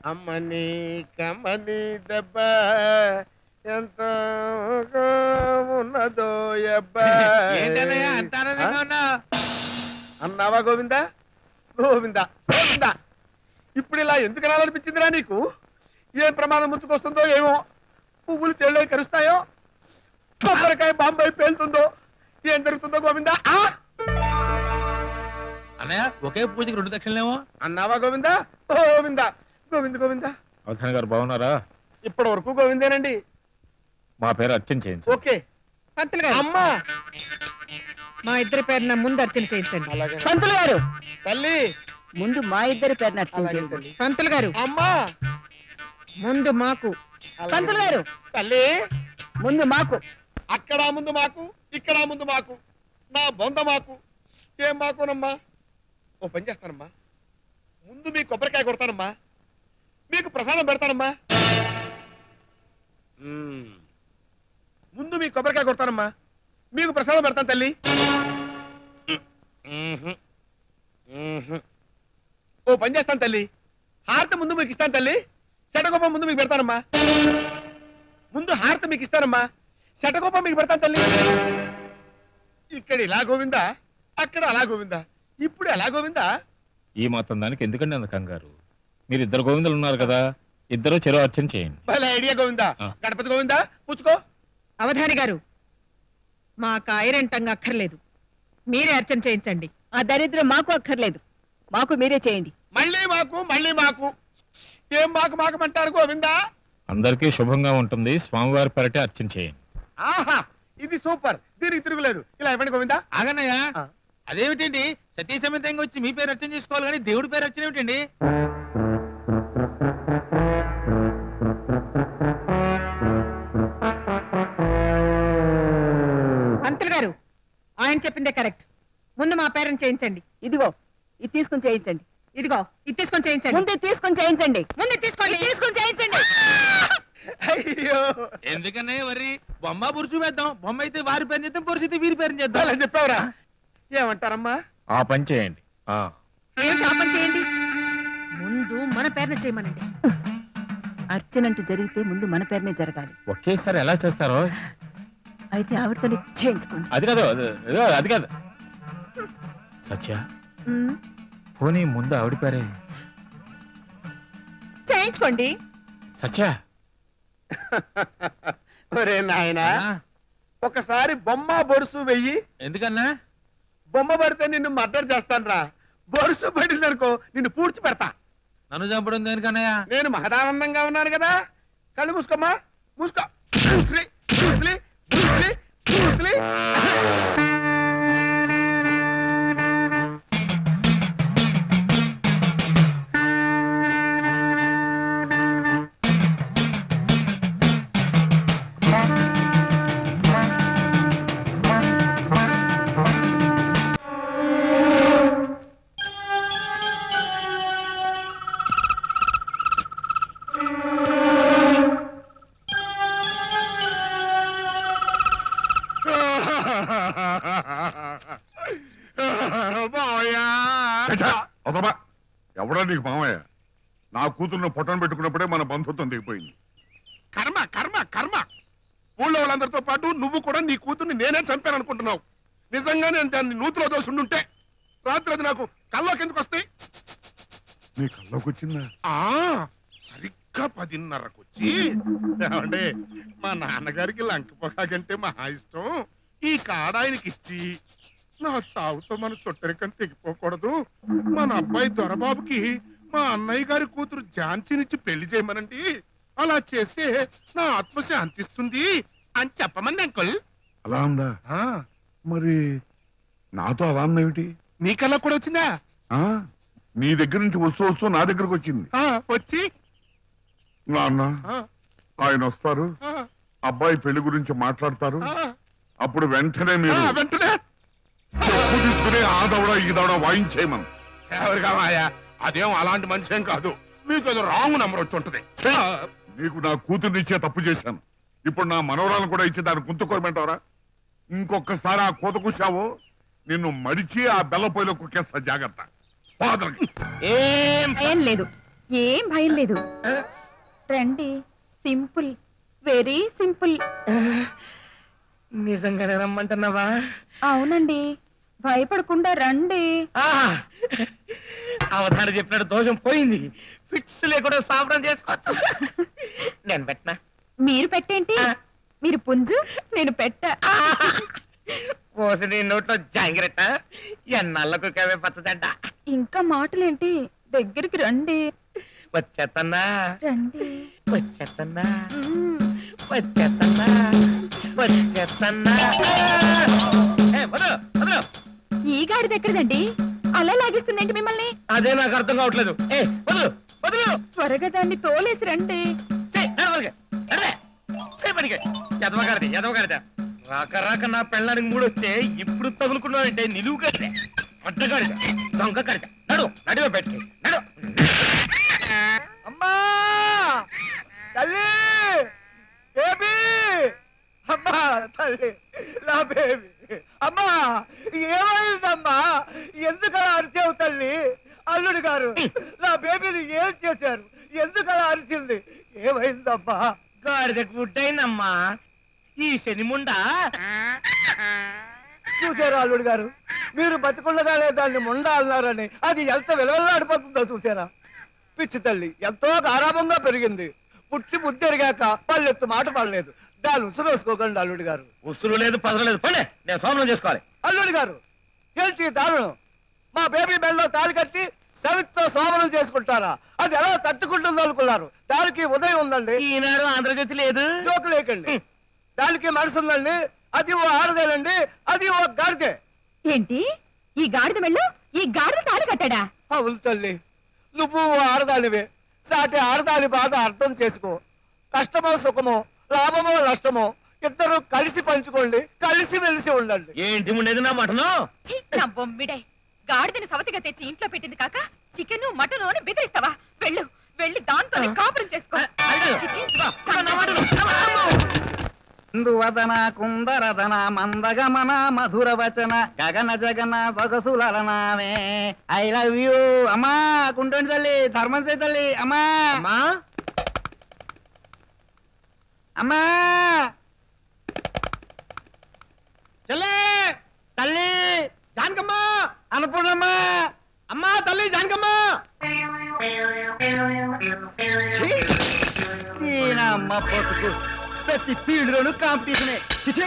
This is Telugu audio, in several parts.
అమ్మని కమ్మని దెబ్బ ఎంత ఉన్నదో అబ్బా ఏంటన్నయ్య అంత ఆనందంగా ఉన్నావు అన్నావా గోవిందా గోవిందా గోవిందా ఇప్పుడు ఇలా ఎందుకు అనాలనిపించిందిరా నీకు ఏం ప్రమాదం ముంచుకొస్తుందో ఏమో పువ్వులు తెళ్ళై కరుస్తాయో కొబ్బరికాయ బాంబాయి పేలుతుందో ఏం జరుగుతుందో గోవిందా ఆ! అన్నయ్య ఒకే పూజకి రెండు దక్షిణలేమో అన్నావా గోవిందా గోవిందా గోవింద గోవిందా అవధాన గారు బాగున్నారా ఇప్పటి వరకు గోవిందేనండి మా పేరు అర్చన చేయించు ఓకే పంతులు గారు అమ్మా మా ఇద్దరి పేరున ముందు అర్చన చేయించండి అలాగే పంతులు గారు తల్లి ముందు మా ఇద్దరి పేరున అలాగే అర్చించండి తల్లి పంతులు గారు అమ్మా ముందు మాకు అలాగే. పంతులు గారు తల్లి ముందు మాకు అక్కడ ముందు మాకు ఇక్కడ ముందు మాకు నా బొంద మాకు ఏం మాకునమ్మా ఓ పని చేస్తానమ్మా ముందు మీ కొబ్బరికాయ కొడతానమ్మా మీకు ప్రసాదం పెడతానమ్మా మ్మ్. ముందు మీ కొబ్బరికాయ కొడతానమ్మా మీకు ప్రసాదం పెడతాను తల్లి మ్మ్హ్. మ్మ్హ్. ఓ పని చేస్తాను తల్లి హారతి ముందు మీకు ఇస్తాను తల్లి శటగోపం ముందు మీకు పెడతానమ్మా ముందు హారతి మీకు ఇస్తానమ్మా శటగోపం మీకు పెడతాను తల్లి ఇక్కడ ఇలా గోవిందా అక్కడ అలా గోవిందా ఇప్పుడు ఎలా గోవిందా ఈ మాత్రం దానికి ఎందుకండి అంత కంగారు మీరు ఇద్దరు గోవిందలు ఉన్నారు కదా ఇద్దరు చెరో అర్చన చేయండి భలే ఐడియా గోవిందా ఆ. గణపతి గోవిందా పుచ్చుకో అవధాని గారు మా ఐరంటంగా అక్కర్లేదు మీరే అర్చన చేయించండి ఆ దరిద్రం మాకు అక్కర్లేదు మాకు మీరే చేయండి మళ్ళీ మాకు మళ్ళీ మాకు ఏం మాకు మాకమంటారు గోవిందా అందరికీ శుభంగా ఉంటుంది స్వామివారి పెరటే అర్చన చేయండి ఆహా ఇది సూపర్ దీనికి తిరుగులేదు ఇలా ఇవ్వండి గోవిందా ఆగన్నయ్య ఆ. అదేమిటండి సతీ సమేతంగా వచ్చి మీ పేరు అర్చన చేసుకోవాలి కానీ దేవుడి పేరు అర్చన ఏమిటండి పంతులు గారు ఆయన చెప్పిందే కరెక్ట్ ముందు మా పేరెంట్ చేయించండి ఇదిగో ఇది తీసుకుని చేయించండి ఇదిగో ఇది తీసుకొని చేయించండి ముందు ఇది తీసుకుని చేయించండి ముందు ఇది తీసుకోండి ఇది తీసుకుని చేయించండి అయ్యో ఎందుకన్నయ్య వరి బొమ్మ పురుచు వేద్దాం బొమ్మ అయితే వారి పేరు చేద్దాం పురుషు అయితే వీరి పేరు చేద్దాం అలా చెప్పావురా ఏమంటారమ్మా ఆ పని చేయండి ఆ ఏం పాపం చేయండి ముందు మన పేరున చేయమనండి అర్చన అంటూ జరిగితే ముందు మన పేరునే జరగాలి ఒకేసారి ఎలా చేస్తారో అయితే ఆవిడతోనే చేయించుకోండి అది కాదు అది అదో, అది కాదు సత్య ఉమ్, పోనీ ముందు ఆవిడ పేరే చేయించుకోండి సత్య ఒరే నాయనా ఆ, ఒకసారి బొమ్మ బొరుసు వెయ్యి ఎందుకన్నా బొమ్మ పడితే నిన్ను మర్డర్ చేస్తాను రా బొరుసు పడిందనుకో నిన్ను పూడ్చి పెడతా నన్ను చంపడం దేనికన్నయ్య నేను మహదానందంగా ఉన్నాను కదా కళ్ళు మూసుకోమ్మా మూసుకో బ్రూస్లీ, బ్రూస్లీ, బ్రూస్లీ, బ్రూస్లీ. మావయ్యా. అదమా ఎవడా నీకు మామయ్య నా కూతుర్ని పొట్టను పెట్టుకున్నప్పుడే మన బంధుత్వం దిగిపోయింది కర్మ కర్మ కర్మ ఊళ్ళో వాళ్ళందరితో పాటు నువ్వు కూడా నీ కూతుర్ని నేనే చంపాను అనుకుంటున్నావు నిజంగా నేను దాన్ని నూతిలో దోసుండుంటే రాత్రి అది నాకు కల్లోకి ఎందుకు వస్తాయి నీ కల్లోకి వచ్చిందా ఆ సరిగ్గా పదిన్నరకు వచ్చి ఏమండి మా నాన్నగారికి లంక పొగాకంటే మహా ఇష్టం ఈ కాడ ఆయనకి ఇచ్చి నా సాగుతో మన చుట్టరికం తెగిపోకూడదు మన అబ్బాయి దొరబాబుకి మా అన్నయ్య గారి కూతురు ఝాన్సీనిచ్చి పెళ్లి చేయమనండి అలా చేస్తే నా ఆత్మ శాంతిస్తుంది అని చెప్పమంది అంకుల్ అలా ఉందా మరి నాతో అలా ఉందేమిటి నీకల్లా కూడా వచ్చిందా ఆ? నీ దగ్గర నుంచి వస్తూ వస్తూ నా దగ్గరకు వచ్చింది ఆ, వచ్చి నాన్న ఆ, ఆయన వస్తారు ఆ, అబ్బాయి పెళ్లి గురించి మాట్లాడతారు ఆ, అప్పుడు వెంటనే ఆ, మీరు వెంటనే చెప్పు తీసుకుని ఆ దవడ ఈ దవడ వాయించేయమను ఎవరిగా మాయా అదేం అలాంటి మనిషి ఏం కాదు మీకు ఏదో రాంగ్ నంబర్ వచ్చి ఉంటది ఛే! నీకు నా కూతుర్ని ఇచ్చే తప్పు చేశాను ఇప్పుడు నా మనవరాలను కూడా ఇచ్చి దాన్ని గుంతుకోరమంటావరా ఇంకొకసారి ఆ కోత కూసావో నిన్ను మడిచి ఆ బెల్ల పొయ్యిలో కుక్కేస్తా జాగ్రత్త ఫాదర్కి ఏం ఏం లేదు ఏం భయం లేదు రండి సింపుల్ వెరీ సింపుల్ నిజంగానే రమ్మంటున్నావా అవునండి భయపడకుండా రండి ఆహా! అవతారు చెప్పినట్టు దోషం పోయింది ఫిట్స్ లేకుండా సాపడం చేసుకోవచ్చు నేను పెట్టనా మీరు పెట్టేంటి మీరు పుంజు నేను పెట్ట పోసి నీ నోట్లో జాంగిరట ఎన్నాళ్ళకు కవే పచ్చదంట ఇంకా మాటలేంటి దగ్గరికి రండి వచ్చేత్తన్నా రండి వచ్చేత్తన్నా మ్మ్. వచ్చేత్తన్నా వచ్చేత్తన్నా ఏ, వదలు, వదలు. ఈ గాడిద ఎక్కడదండి అలా లాగిస్తుందేంటి మిమ్మల్ని అదే నాకు అర్థం కావట్లేదు ఏ వదలు వదలు త్వరగా దాన్ని తోలేసి రండి చెయ్, నడవలిగే, నడవే. చెయ్ పనికి. ఎదవగాడిది, ఎదవగాడిద. రాక రాక నా పెళ్ళానికి మూడొస్తే ఇప్పుడు తగులుకున్నావంటే నిలువు కడితే అడ్డగాడిద దొంగ కడిత నడు నడువ పెట్టి నడు అమ్మా తల్లి బేబీ అమ్మా తల్లి నా బేబీ అమ్మా ఏమైందమ్మా ఎందుకలా అరిచావు తల్లి అల్లుడు గారు నా బేబీని ఏం చేశారు ఎందుకలా అరిచింది ఏమైందమ్మా గాడిద గుడ్డైందమ్మా ఈ శనిముండా చూసారా అల్లుడు గారు మీరు బతికుండగానే దాన్ని ముండ అన్నారని అది ఎంత విలువలాడిపోతుందో చూసారా పిచ్చి తల్లి ఎంతో గారాభంగా పెరిగింది పుట్టి బుద్ధెరిగాక పల్లెత్తు మాట పడలేదు దాన్ని ఉసురు వేసుకోకండి అల్లుడు గారు ఉసురు లేదు పదరు లేదు పండే నేను సోమనం చేసుకోవాలి అల్లుడు గారు ఏంటి ఈ దారుణం మా బేబీ బెల్లో తాళి కట్టి సవిత్తో సోమనం చేసుకుంటారా అది ఎలా తట్టుకుంటుందో అనుకున్నారు దానికి ఉదయం ఉందండి ఈనాడు ఆంధ్రజ్యోతి లేదు జోకు లేకండి దానికి మనసు ఉందండి అది ఓ ఆడదేనండి అది ఓ గాడిదే ఏంటి ఈ గాడిద మెళ్ళు ఈ గాడిద తాడు కట్టాడా అవును తల్లి నువ్వు ఓ ఆడదానివే సాటి ఆడదాని బాధ అర్థం చేసుకో కష్టమో సుఖమో లాభమో నష్టమో ఇద్దరు కలిసి పంచుకోండి కలిసి మెలిసి ఉండండి ఏంటి ఉండేది నా మటను ఛీ, నా బొమ్మిడే గాడిదని సవతిగా తెచ్చి ఇంట్లో పెట్టింది కాక చికెన్ మటన్ అని బెదిరిస్తావా వెళ్ళు వెళ్ళి దాంతో కాపురం చేసుకో ఛీ, ఛీ, ఇందువదన కుందరదన మందగమన మధుర వచన గగన జగన సొగసులనామే ఐ లవ్ యూ అమ్మా కుంటోండి తల్లి ధర్మం చేయి తల్లి అమ్మా అమ్మా అమ్మా చెల్లే తల్లి జానకమ్మ అనుపూర్ణమ్మ అమ్మా తల్లి జానకమ్మ ఈయనమ్మ పొట్టుకు ప్రతి ఫీల్డ్లోనూ కాంపిటీషనే చిచి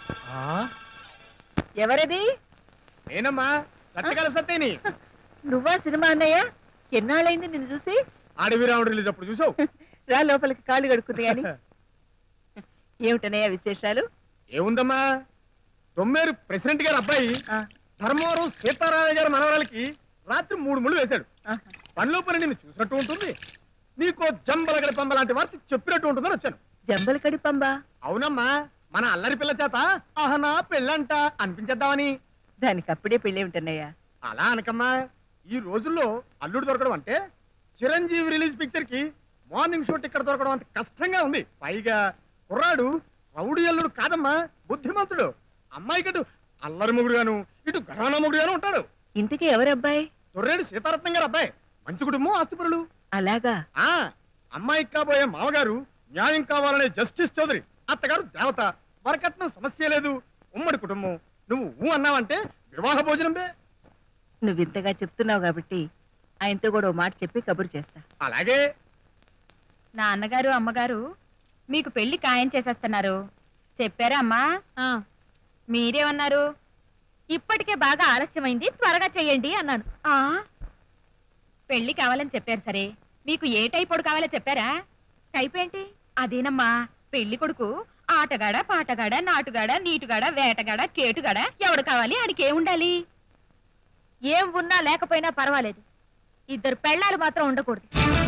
ఎవరది నేనమ్మా సత్యకాల సత్యని నువ్వా సినిమా అన్నయ్య ఎన్నాళ్ళైంది నిన్ను చూసి అడవి రాముడు రిలీజ్ అప్పుడు చూసావు రా లోపలికి కాళ్ళు కడుక్కుంది గాని ఏమిటనయ్య విశేషాలు ఏముందమ్మా తొమ్మేరు ప్రెసిడెంట్ గారి అబ్బాయి ఆ, ధర్మవరం సీతారామయ్య గారి మనవరాలకి రాత్రి మూడు ముళ్ళు వేశాడు ఆహా. పనిలో పని నిన్ను చూసినట్టు ఉంటుంది నీకో జంబలగడి పంబ లాంటి వార్త చెప్పినట్టు ఉంటుందని వచ్చాను జంబల కడిపంబా అవునమ్మా మన అల్లరి పిల్ల చేత ఆహనా పెళ్ళంట అనిపించేద్దామని దానికి అప్పుడే పెళ్ళి ఉంటున్నాయా అలా అనకమ్మా ఈ రోజుల్లో అల్లుడు దొరకడం అంటే చిరంజీవి రిలీజ్ పిక్చర్ కి మార్నింగ్ షో టికెట్ దొరకడం అంత కష్టంగా ఉంది పైగా కుర్రాడు రౌడీ అల్లుడు కాదమ్మా బుద్ధిమంతుడు అమ్మాయి కటు అల్లరి మొగుడు గాను ఇటు గరానా మొగుడు గాను ఉంటాడు ఇంతకీ ఎవరబ్బాయి తొర్రేడు సీతారత్నం గారు అబ్బాయి మంచి కుటుంబం ఆస్తిపరులు అలాగా ఆ అమ్మాయికి కాబోయే మామగారు న్యాయం కావాలనే జస్టిస్ చౌదరి అత్తగారు దేవత వరకట్నం సమస్య లేదు ఉమ్మడి కుటుంబం నువ్వు ఊ అన్నావంటే వివాహ భోజనంబే నువ్వు ఇంతగా చెప్తున్నావు కాబట్టి ఆయనతో కూడా ఓ మాట చెప్పి కబురు చేస్తా అలాగే నా అన్నగారు అమ్మగారు మీకు పెళ్లి ఖాయం చేసేస్తున్నారు చెప్పారా అమ్మా మీరేమన్నారు ఇప్పటికే బాగా ఆలస్యమైంది త్వరగా చెయ్యండి అన్నాను ఆ పెళ్లి కావాలని చెప్పారు సరే మీకు ఏ టైపోడు కావాలో చెప్పారా టైప్ ఏంటి అదేనమ్మా పెళ్లి కొడుకు ఆటగాడ పాటగాడ నాటుగాడ నీటుగాడ వేటగాడ కేటుగాడ ఎవడు కావాలి ఆడికి ఏముండాలి ఏం ఉన్నా లేకపోయినా పర్వాలేదు ఇద్దరు పెళ్ళాలు మాత్రం ఉండకూడదు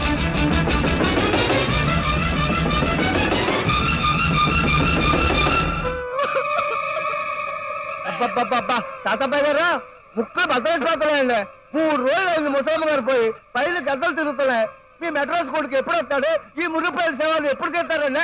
అబ్బబ్బబ్బబ్బా తాతబ్బాయి గారు ముక్కలు బద్దలేసిపోతున్నాయండి మూడు రోజులు అయింది ముసలమ్మ గారు పోయి పైన గద్దలు తిరుగుతున్నాయి మీ మెడ్రాస్ కొడుకు ఎప్పుడు వస్తాడు ఈ మురిపాయల సేవలు ఎప్పుడు చేస్తారండి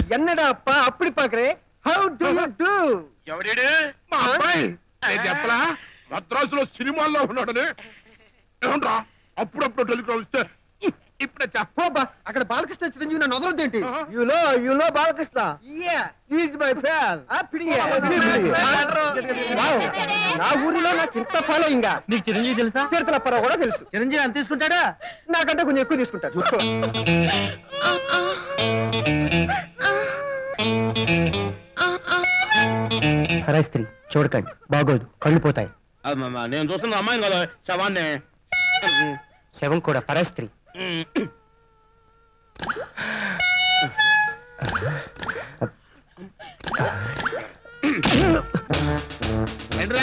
என்னடா அப்பா அப்படி பாக்குறே హౌ డు యు డు ఎవడేడు మా అబ్బాయి నేను చెప్పలా మద్రాసులో సినిమాల్లో ఉన్నాడని ఏమంటా అప్పుడప్పుడు టెలిగ్రామ్ ఇస్తే ఇప్పుడే చెప్ప పోబా అక్కడ బాలకృష్ణ చిరంజీవి నన్ను వదలొద్దేంటి you know you know Balakrishna yeah is my fan నా ఊరిలో నాకు ఇంత ఫాలోయింగ్ నీకు చిరంజీవి తెలుసా చిరతలప్పారావు కూడా తెలుసు చిరంజీవి ఎంత తీసుకుంటాడా నాకంటే కొంచెం ఎక్కువ తీసుకుంటాడు స్త్రీ చూడకండి బాగోదు కళ్ళు పోతాయి నేను చూస్తున్న అమ్మాయిని కదా శవాన్ని శవం కూడా పరస్త్రీ ఏంట్రా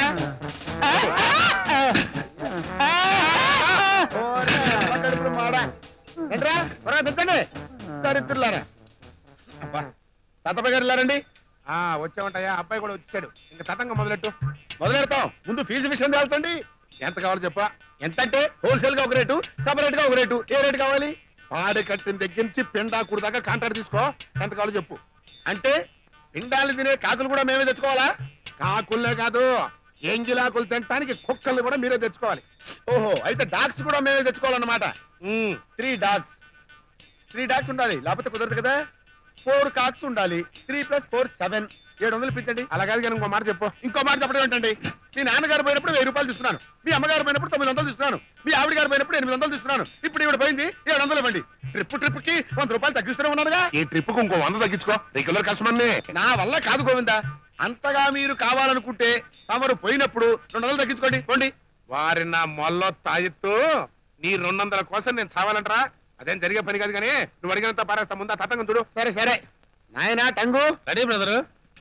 ఏంట్రా త్వరగా దించండి దరిద్రులారా అబ్బా తాతప్ప గారు వెళ్ళారండి ఆ వచ్చామంటాయా అబ్బాయి కూడా వచ్చాడు ఇంకా తతంగా మొదలెట్టు మొదలెడతాం ముందు ఫీజు విషయం తెలుసండి ఎంత కావాలో చెప్పా ఎంత అంటే హోల్సేల్ గా ఒక రేటు సపరేట్ గా ఒక రేటు ఏ రేటు కావాలి పాడి కట్టిన దగ్గర నుంచి పిండాకుడు దాకా కాంట్రాక్ట్ తీసుకో ఎంత కావాలో చెప్పు అంటే పిండాలు తినే కాకులు కూడా మేమే తెచ్చుకోవాలా కాకులే కాదు ఎంగిలాకులు తినడానికి కుక్కల్ని కూడా మీరే తెచ్చుకోవాలి ఓహో అయితే డాగ్స్ కూడా మేమే తెచ్చుకోవాలన్నమాట త్రీ డాగ్స్ త్రీ డాగ్స్ ఉండాలి లేకపోతే కుదరదు కదా ఫోర్ కాక్స్ ఉండాలి త్రీ ప్లస్ ఫోర్ సెవెన్ ఏడు వందలు ఇప్పించండి అలా కాదు కానీ ఇంకో మాట చెప్పు ఇంకో మాట చెప్పడం ఏంటండి మీ నాన్నగారు పోయినప్పుడు వెయ్యి రూపాయలు తీసుకున్నాను మీ అమ్మగారు పోయినప్పుడు తొమ్మిది వందలు తీసుకున్నాను మీ ఆవిడ గారు పోయినప్పుడు ఎనిమిది వందలు తీసుకున్నాను ఇప్పుడు ఈవిడ పోయింది ఏడు వందలు ఇవ్వండి ట్రిప్ ట్రిప్ కి వంద రూపాయలు తగ్గిస్తూనే ఉన్నారుగా ఈ ట్రిప్ కు ఇంకో వంద తగ్గించుకో రెగ్యులర్ కస్టమర్ని నా వల్ల కాదు గోవిందా అంతగా మీరు కావాలనుకుంటే తమరు పోయినప్పుడు రెండు వందలు తగ్గించుకోండి పోండి వారి నా మొల్ల తాయిత్తు నీ రెండు వందల కోసం నేను చావాలంటరా అదేం జరిగే పని కాదు కానీ నువ్వు అడిగినంత పారేస్తా ముందా తతంగం చూడు సరే సరే నాయనా టంగు రెడీ బ్రదర్